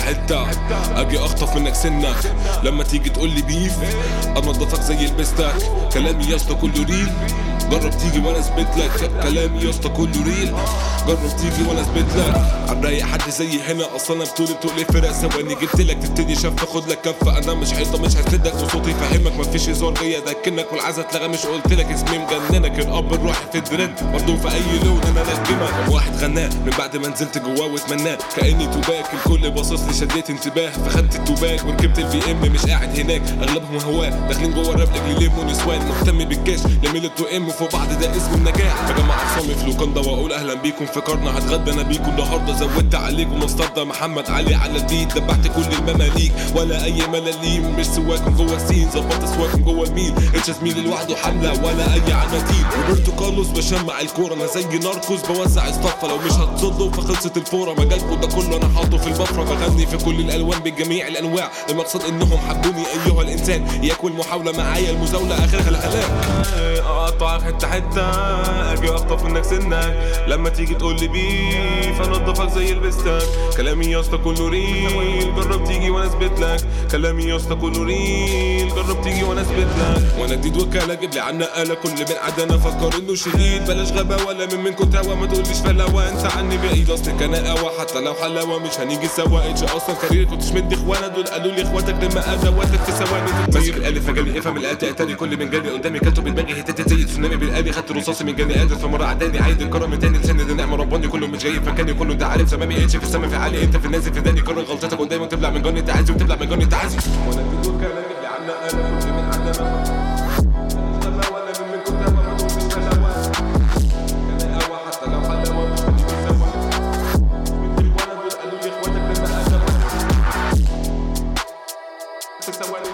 حته اجي اخطف منك سنك لما تيجي تقول لي بيف انضفك زي البستك كلامي يا اسطى كله ريل جرب تيجي وانا اثبت لك كلامي يا اسطى كله ريل جرب تيجي وانا اثبت لك هنريح حد زي هنا اصلا انا بطولي بتقول فرق ثواني جبت لك تبتدي شف خد لك كفه انا مش حيطه مش هسندك وصوتي فاهمك مفيش هزار جاي ادكنك والعزة اتلغى مش قلت لك اسمي مجننك الاب الروحي في الدرين برضه في اي لون انا نجمك واحد غناه من بعد ما نزلت جواه واتمناه كاني توباك الكل باصص لي شديت انتباه فخدت التوباك وركبت البي ام مش قاعد هناك اغلبهم هواه داخلين جوه الراب لاجل يلموا نسوان مهتم بالكاش لميل التو ام فوق بعض ده اسم النجاح بجمع اخصامي في لوكاندا واقول اهلا بيكم في قرنا هتغدى انا بيكم النهارده زودت عليكم مصطفى محمد علي على البيت دبحت كل المماليك ولا اي ملاليم مش سواكم جوه السين ظبطت سواكم جوه الميل اتش زميلي لوحده حمله ولا اي عناتيل روبرتو كارلوس بشمع الكوره انا زي ناركوس بوزع الصفه لو مش هتصدوا فخلصت الفوره مجالكم ده كله انا حاطه في البفره بغني في كل الالوان بجميع الانواع المقصد انهم حبوني ايها الانسان ياكل محاوله معايا المزاوله اخرها الهلاك اقطعك حته حته اجي اخطف منك سنك لما تيجي تقول لي بيف انضفك زي البستك كلامي يا اسطى كله ريل جرب تيجي وانا اثبت لك كلامي يا اسطى كله ريل جرب تيجي وانا اثبت لك وانا جديد وكاله جيب لي عنا قاله كل من عدنا فكر انه شديد بلاش غبا ولا من منكم تهوى ما تقوليش فلاوه انت عني بعيد اصل كان قهوه حتى لو حلاوه مش هنيجي سوا اتش اصلا كارير كنتش مدي اخوانا دول قالوا لي اخواتك لما ادواتك في ثواني ماسك الالف فجالي افهم الاتي اتاني كل من جاني قدامي كلته بدماغي هتت زي تسونامي بالالي خدت رصاصي من جاني قادر فمره عداني عايد الكرم تاني لسان ده نعمه رباني كله مش جاي في مكاني كله انت عارف زمامي اتش في السما في عالي انت في النازل في داني كرر غلطتك قدامي وتبلع من جاني تعازي وتبلع من جاني تعازي وانا في دول كلام اللي عنا انا كل من عدنا ولا من منكم تهوى ما تقولش فلاوه كان قهوه حتى لو حلاوه مش هنيجي سوا مدي وانا دول قالوا لي اخواتك لما ادواتك في ثواني